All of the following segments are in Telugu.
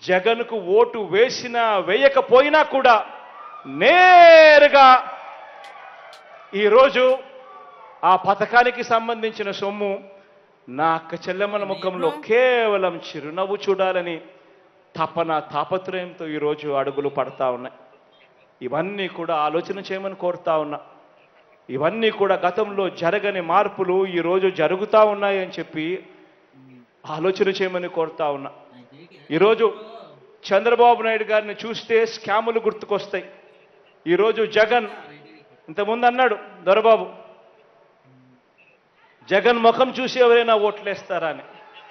జగన్కు ఓటు వేసినా వేయకపోయినా కూడా నేరుగా ఈరోజు ఆ పథకానికి సంబంధించిన సొమ్ము నా అక్క చెల్లెమ్మల ముఖంలో కేవలం చిరునవ్వు చూడాలని తపన తాపత్రయంతో ఈరోజు అడుగులు పడతా ఉన్నాయి ఇవన్నీ కూడా ఆలోచన చేయమని కోరుతా ఉన్నా ఇవన్నీ కూడా గతంలో జరగని మార్పులు ఈరోజు జరుగుతూ ఉన్నాయి అని చెప్పి ఆలోచన చేయమని కోరుతా ఉన్నా ఈరోజు చంద్రబాబు నాయుడు గారిని చూస్తే స్కాములు గుర్తుకొస్తాయి ఈరోజు జగన్ ఇంతకుముందు అన్నాడు దొరబాబు జగన్ ముఖం చూసి ఎవరైనా ఓట్లేస్తారా అని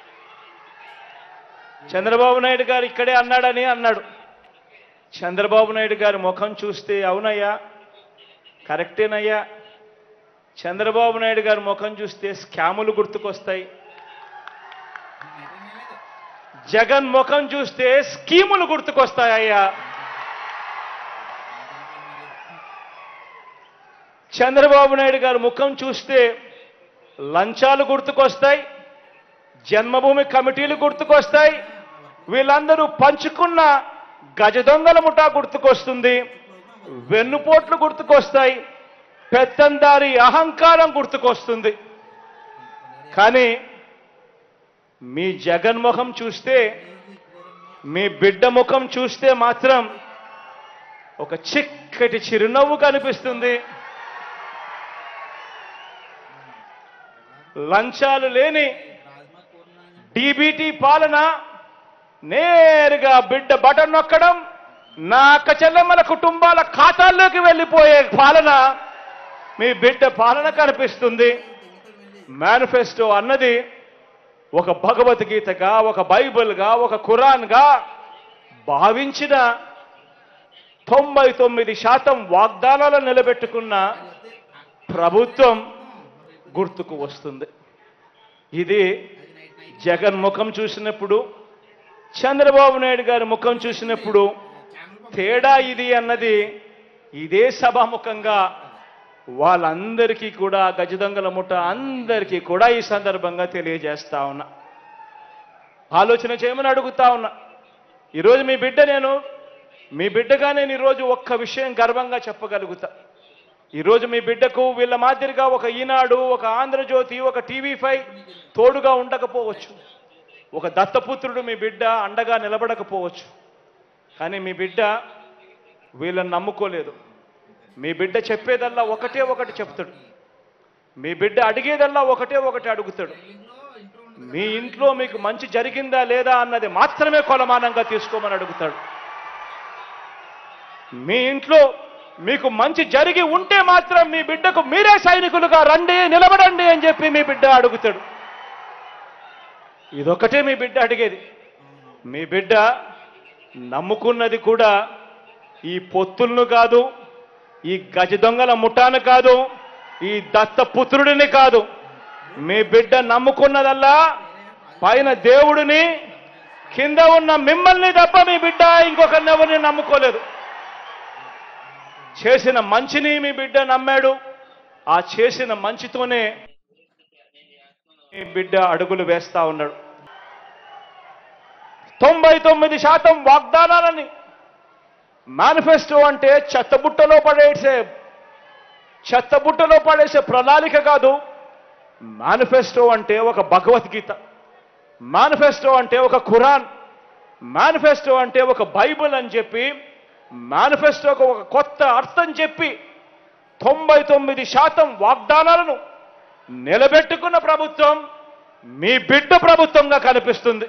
చంద్రబాబు నాయుడు గారు ఇక్కడే అన్నాడని అన్నాడు చంద్రబాబు నాయుడు గారి ముఖం చూస్తే అవునయ్యా కరెక్టేనయ్యా చంద్రబాబు నాయుడు గారి ముఖం చూస్తే స్కాములు గుర్తుకొస్తాయి జగన్ ముఖం చూస్తే స్కీములు గుర్తుకొస్తాయ్యా చంద్రబాబు నాయుడు గారి ముఖం చూస్తే లంచాలు గుర్తుకొస్తాయి జన్మభూమి కమిటీలు గుర్తుకొస్తాయి వీళ్ళందరూ పంచుకున్న గజ దొంగల ముఠా గుర్తుకొస్తుంది వెన్నుపోట్లు గుర్తుకొస్తాయి పెత్తందారి అహంకారం గుర్తుకొస్తుంది కానీ మీ జగన్ ముఖం చూస్తే మీ బిడ్డ ముఖం చూస్తే మాత్రం ఒక చిక్కటి చిరునవ్వు కనిపిస్తుంది లంచాలు లేని డీబీటీ పాలన నేరుగా బిడ్డ బటన్ నొక్కడం నా అక్క చెల్లెమ్మల కుటుంబాల ఖాతాల్లోకి వెళ్ళిపోయే పాలన మీ బిడ్డ పాలన కనిపిస్తుంది మేనిఫెస్టో అన్నది ఒక భగవద్గీతగా ఒక బైబిల్గా ఒక ఖురాన్గా భావించిన తొంభై తొమ్మిది శాతం వాగ్దానాలను నిలబెట్టుకున్న ప్రభుత్వం గుర్తుకు వస్తుంది ఇది జగన్ ముఖం చూసినప్పుడు చంద్రబాబు నాయుడు గారి ముఖం చూసినప్పుడు తేడా ఇది అన్నది ఇదే సభాముఖంగా వాళ్ళందరికీ కూడా గజదొంగల ముఠ అందరికీ కూడా ఈ సందర్భంగా తెలియజేస్తా ఉన్నా ఆలోచన చేయమని అడుగుతా ఉన్నా ఈరోజు మీ బిడ్డ నేను మీ బిడ్డగా నేను ఈరోజు ఒక్క విషయం గర్వంగా చెప్పగలుగుతా ఈరోజు మీ బిడ్డకు వీళ్ళ మాదిరిగా ఒక ఈనాడు ఒక ఆంధ్రజ్యోతి ఒక టీవీ ఫైవ్ తోడుగా ఉండకపోవచ్చు ఒక దత్తపుత్రుడు మీ బిడ్డ అండగా నిలబడకపోవచ్చు కానీ మీ బిడ్డ వీళ్ళని నమ్ముకోలేదు మీ బిడ్డ చెప్పేదల్లా ఒకటే ఒకటి చెప్తాడు మీ బిడ్డ అడిగేదల్లా ఒకటే ఒకటి అడుగుతాడు మీ ఇంట్లో మీకు మంచి జరిగిందా లేదా అన్నది మాత్రమే కొలమానంగా తీసుకోమని అడుగుతాడు మీ ఇంట్లో మీకు మంచి జరిగి ఉంటే మాత్రం మీ బిడ్డకు మీరే సైనికులుగా రండి నిలబడండి అని చెప్పి మీ బిడ్డ అడుగుతాడు ఇదొక్కటే మీ బిడ్డ అడిగేది మీ బిడ్డ నమ్ముకున్నది కూడా ఈ పొత్తులను కాదు ఈ గజ దొంగల ముఠాను కాదు ఈ దత్తపుత్రుడిని కాదు మీ బిడ్డ నమ్ముకున్నదల్లా పైన దేవుడిని కింద ఉన్న మిమ్మల్ని తప్ప మీ బిడ్డ ఇంకొకరిని ఎవరిని నమ్ముకోలేదు చేసిన మంచిని మీ బిడ్డ నమ్మాడు ఆ చేసిన మంచితోనే మీ బిడ్డ అడుగులు వేస్తా ఉన్నాడు తొంభై తొమ్మిది శాతం వాగ్దానాలని మేనిఫెస్టో అంటే చెత్తబుట్టలో పడేసే చెత్తబుట్టలో పడేసే ప్రణాళిక కాదు మేనిఫెస్టో అంటే ఒక భగవద్గీత మేనిఫెస్టో అంటే ఒక ఖురాన్ మేనిఫెస్టో అంటే ఒక బైబిల్ అని చెప్పి మేనిఫెస్టోకు ఒక కొత్త అర్థం చెప్పి తొంభై తొమ్మిది శాతం వాగ్దానాలను నిలబెట్టుకున్న ప్రభుత్వం మీ బిడ్డ ప్రభుత్వంగా కనిపిస్తుంది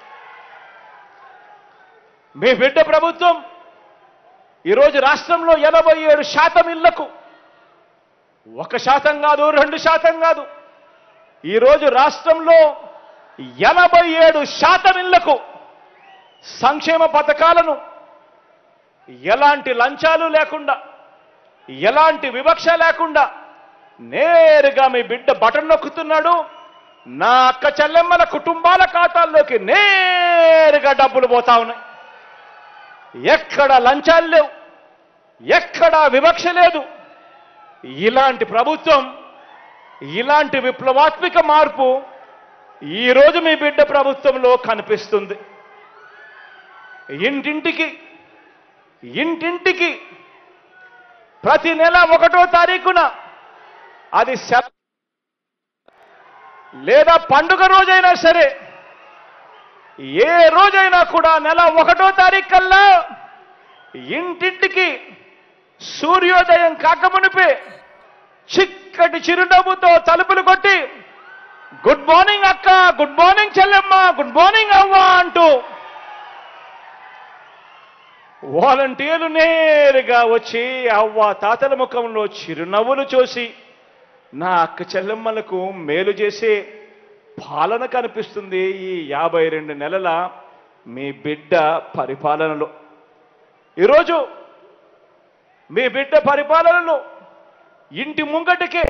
మీ బిడ్డ ప్రభుత్వం ఈరోజు రాష్ట్రంలో ఎనభై ఏడు శాతం ఇళ్లకు ఒక శాతం కాదు రెండు శాతం కాదు ఈరోజు రాష్ట్రంలో ఎనభై ఏడు శాతం ఇళ్లకు సంక్షేమ పథకాలను ఎలాంటి లంచాలు లేకుండా ఎలాంటి వివక్ష లేకుండా నేరుగా మీ బిడ్డ బటన్ నొక్కుతున్నాడు నా అక్క చెల్లెమ్మల కుటుంబాల ఖాతాల్లోకి నేరుగా డబ్బులు పోతా ఉన్నాయి ఎక్కడ లంచాలు లేవు ఎక్కడ వివక్ష లేదు ఇలాంటి ప్రభుత్వం ఇలాంటి విప్లవాత్మక మార్పు ఈరోజు మీ బిడ్డ ప్రభుత్వంలో కనిపిస్తుంది ఇంటింటికి ఇంటింటికి ప్రతి నెల ఒకటో తారీఖున అది సెల లేదా పండుగ రోజైనా సరే ఏ రోజైనా కూడా నెల ఒకటో తారీఖు కల్లా ఇంటింటికి సూర్యోదయం కాకమునిపే చిక్కటి చిరునవ్వుతో తలుపులు కొట్టి గుడ్ మార్నింగ్ అక్క గుడ్ మార్నింగ్ చెల్లెమ్మ గుడ్ మార్నింగ్ అవ్వ అంటూ వాలంటీర్లు నేరుగా వచ్చి అవ్వ తాతల ముఖంలో చిరునవ్వులు చూసి నా అక్క చెల్లెమ్మలకు మేలు చేసే పాలన కనిపిస్తుంది ఈ యాభై రెండు నెలల మీ బిడ్డ పరిపాలనలో ఈరోజు మీ బిడ్డ పరిపాలనలో ఇంటి ముంగటికే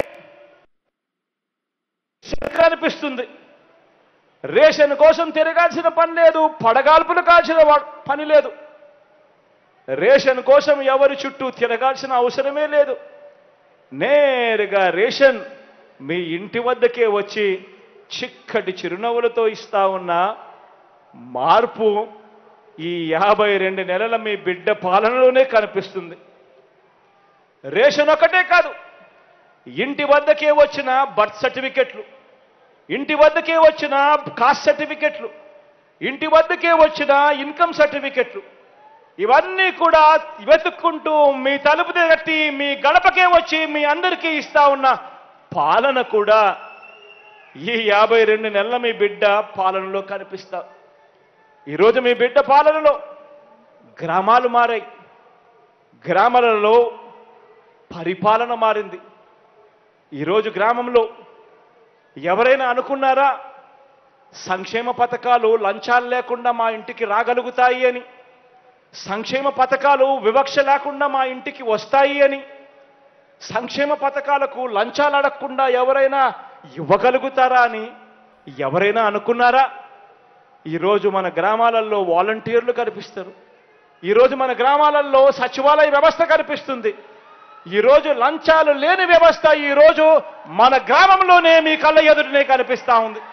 కనిపిస్తుంది రేషన్ కోసం తిరగాల్సిన పని లేదు పడగాల్పులు కాల్చిన వా- పని లేదు రేషన్ కోసం ఎవరి చుట్టూ తిరగాల్సిన అవసరమే లేదు నేరుగా రేషన్ మీ ఇంటి వద్దకే వచ్చి చిక్కటి చిరునవ్వులతో ఇస్తా ఉన్న మార్పు ఈ యాభై రెండు నెలల మీ బిడ్డ పాలనలోనే కనిపిస్తుంది రేషన్ ఒకటే కాదు ఇంటి వద్దకే వచ్చిన బర్త్ సర్టిఫికెట్లు ఇంటి వద్దకే వచ్చిన కాస్ట్ సర్టిఫికెట్లు ఇంటి వద్దకే వచ్చిన ఇన్కమ్ సర్టిఫికెట్లు ఇవన్నీ కూడా వెతుక్కుంటూ మీ తలుపు తట్టి మీ గడపకే వచ్చి మీ అందరికీ ఇస్తా ఉన్న పాలన కూడా ఈ యాభై రెండు నెలల మీ బిడ్డ పాలనలో కనిపిస్తా ఈరోజు మీ బిడ్డ పాలనలో గ్రామాలు మారాయి గ్రామాలలో పరిపాలన మారింది ఈరోజు గ్రామంలో ఎవరైనా అనుకున్నారా సంక్షేమ పథకాలు లంచాలు లేకుండా మా ఇంటికి రాగలుగుతాయి అని సంక్షేమ పథకాలు వివక్ష లేకుండా మా ఇంటికి వస్తాయి అని సంక్షేమ పథకాలకు లంచాలు అడగకుండా ఎవరైనా ఇవ్వగలుగుతారా అని ఎవరైనా అనుకున్నారా ఈరోజు మన గ్రామాలలో వాలంటీర్లు కనిపిస్తారు ఈరోజు మన గ్రామాలలో సచివాలయ వ్యవస్థ కనిపిస్తుంది ఈరోజు లంచాలు లేని వ్యవస్థ ఈరోజు మన గ్రామంలోనే మీ కళ్ళ ఎదుటనే కనిపిస్తా ఉంది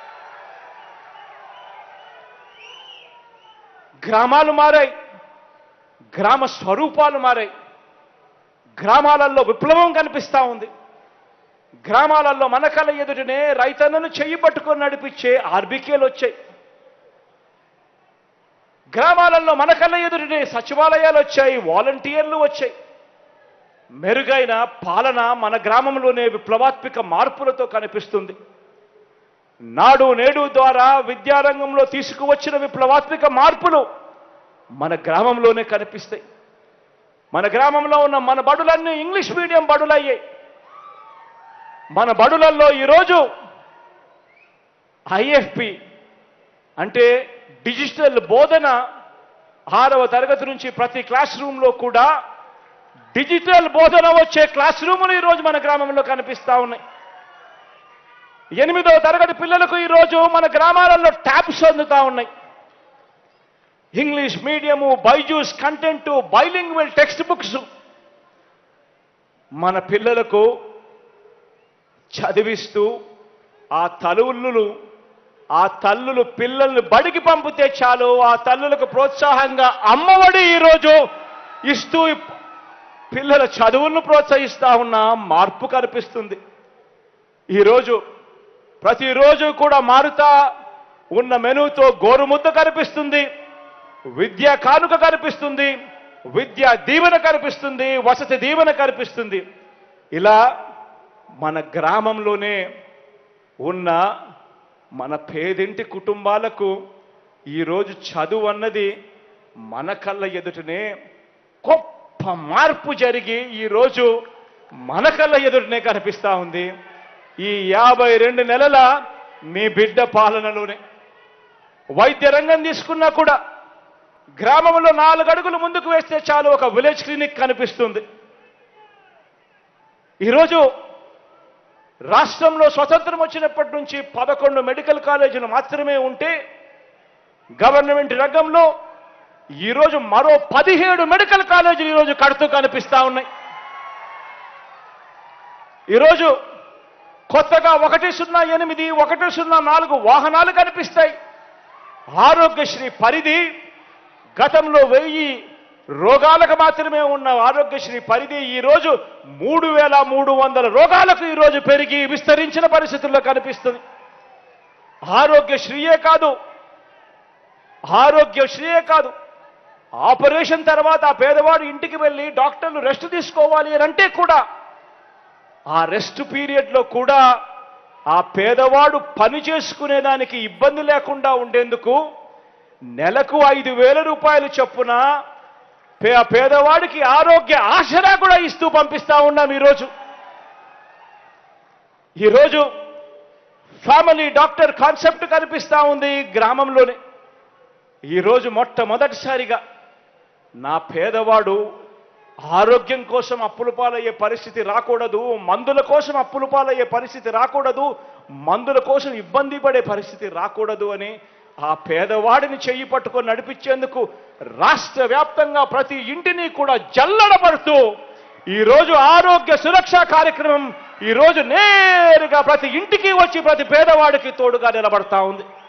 గ్రామాలు మారాయి గ్రామ స్వరూపాలు మారాయి గ్రామాలలో విప్లవం కనిపిస్తా ఉంది గ్రామాలలో మన కళ్ళ ఎదుటనే రైతన్నను చెయ్యి పట్టుకొని నడిపించే ఆర్బికేలు వచ్చాయి గ్రామాలలో మన కళ్ళ ఎదుటనే సచివాలయాలు వచ్చాయి వాలంటీర్లు వచ్చాయి మెరుగైన పాలన మన గ్రామంలోనే విప్లవాత్మక మార్పులతో కనిపిస్తుంది నాడు నేడు ద్వారా విద్యారంగంలో తీసుకువచ్చిన విప్లవాత్మక మార్పులు మన గ్రామంలోనే కనిపిస్తాయి మన గ్రామంలో ఉన్న మన బడులన్నీ ఇంగ్లీష్ మీడియం బడులయ్యాయి మన బడులలో ఈరోజు ఐఎఫ్పి అంటే డిజిటల్ బోధన ఆరవ తరగతి నుంచి ప్రతి క్లాస్ రూమ్లో కూడా డిజిటల్ బోధన వచ్చే క్లాస్ రూములు ఈరోజు మన గ్రామంలో కనిపిస్తా ఉన్నాయి ఎనిమిదవ తరగతి పిల్లలకు ఈరోజు మన గ్రామాలలో ట్యాబ్స్ అందుతా ఉన్నాయి English medium Byju's content bilingual textbooks మన పిల్లలకు చదివిస్తూ ఆ తలువులు ఆ తల్లులు పిల్లల్ని బడికి పంపితే చాలు ఆ తల్లులకు ప్రోత్సాహంగా అమ్మఒడి ఈరోజు ఇస్తూ పిల్లల చదువులను ప్రోత్సహిస్తా ఉన్న మార్పు కనిపిస్తుంది ఈరోజు ప్రతిరోజు కూడా మారుతా ఉన్న మెనూతో గోరుముద్ద కనిపిస్తుంది విద్యా కానుక కనిపిస్తుంది విద్యా దీవెన కనిపిస్తుంది వసతి దీవెన కనిపిస్తుంది ఇలా మన గ్రామంలోనే ఉన్న మన పేదింటి కుటుంబాలకు ఈరోజు చదువు అన్నది మన కళ్ళ ఎదుటనే గొప్ప మార్పు జరిగి ఈరోజు మన కళ్ళ ఎదుటనే కనిపిస్తా ఉంది ఈ యాభై రెండు నెలల మీ బిడ్డ పాలనలోనే వైద్య రంగం తీసుకున్నా కూడా గ్రామంలో నాలుగు అడుగులు ముందుకు వేస్తే చాలు ఒక విలేజ్ క్లినిక్ కనిపిస్తుంది ఈరోజు రాష్ట్రంలో స్వతంత్రం వచ్చినప్పటి నుంచి పదకొండు మెడికల్ కాలేజీలు మాత్రమే ఉంటే గవర్నమెంట్ రంగంలో ఈరోజు మరో పదిహేడు మెడికల్ కాలేజీలు ఈరోజు కడుతూ కనిపిస్తా ఉన్నాయి ఈరోజు కొత్తగా ఒకటి సున్నా ఎనిమిది ఒకటి సున్నా నాలుగు వాహనాలు కనిపిస్తాయి ఆరోగ్యశ్రీ పరిధి గతంలో వెయ్యి రోగాలకు మాత్రమే ఉన్న ఆరోగ్యశ్రీ పరిధి ఈ రోజు మూడు వేల మూడు వందల రోగాలకు ఈ రోజు పెరిగి విస్తరించిన పరిస్థితుల్లో కనిపిస్తుంది ఆరోగ్యశ్రీయే కాదు ఆరోగ్యశ్రీయే కాదు ఆపరేషన్ తర్వాత ఆ పేదవాడు ఇంటికి వెళ్ళి డాక్టర్లు రెస్ట్ తీసుకోవాలి అని అంటే కూడా ఆ రెస్ట్ పీరియడ్లో కూడా ఆ పేదవాడు పని చేసుకునేదానికి ఇబ్బంది లేకుండా ఉండేందుకు నెలకు ఐదు వేల రూపాయలు చొప్పున పే ఆ పేదవాడికి ఆరోగ్య ఆసరా కూడా ఇస్తూ పంపిస్తా ఉన్నాం ఈరోజు ఈరోజు ఫ్యామిలీ డాక్టర్ కాన్సెప్ట్ కనిపిస్తా ఉంది గ్రామంలోనే ఈరోజు మొట్టమొదటిసారిగా నా పేదవాడు ఆరోగ్యం కోసం అప్పుల పాలయ్యే పరిస్థితి రాకూడదు మందుల కోసం అప్పుల పాలయ్యే పరిస్థితి రాకూడదు మందుల కోసం ఇబ్బంది పడే పరిస్థితి రాకూడదు అని ఆ పేదవాడిని చెయ్యి పట్టుకొని నడిపించేందుకు రాష్ట్ర వ్యాప్తంగా ప్రతి ఇంటిని కూడా జల్లడపడుతూ ఈరోజు ఆరోగ్య సురక్ష కార్యక్రమం ఈరోజు నేరుగా ప్రతి ఇంటికి వచ్చి ప్రతి పేదవాడికి తోడుగా నిలబడతా ఉంది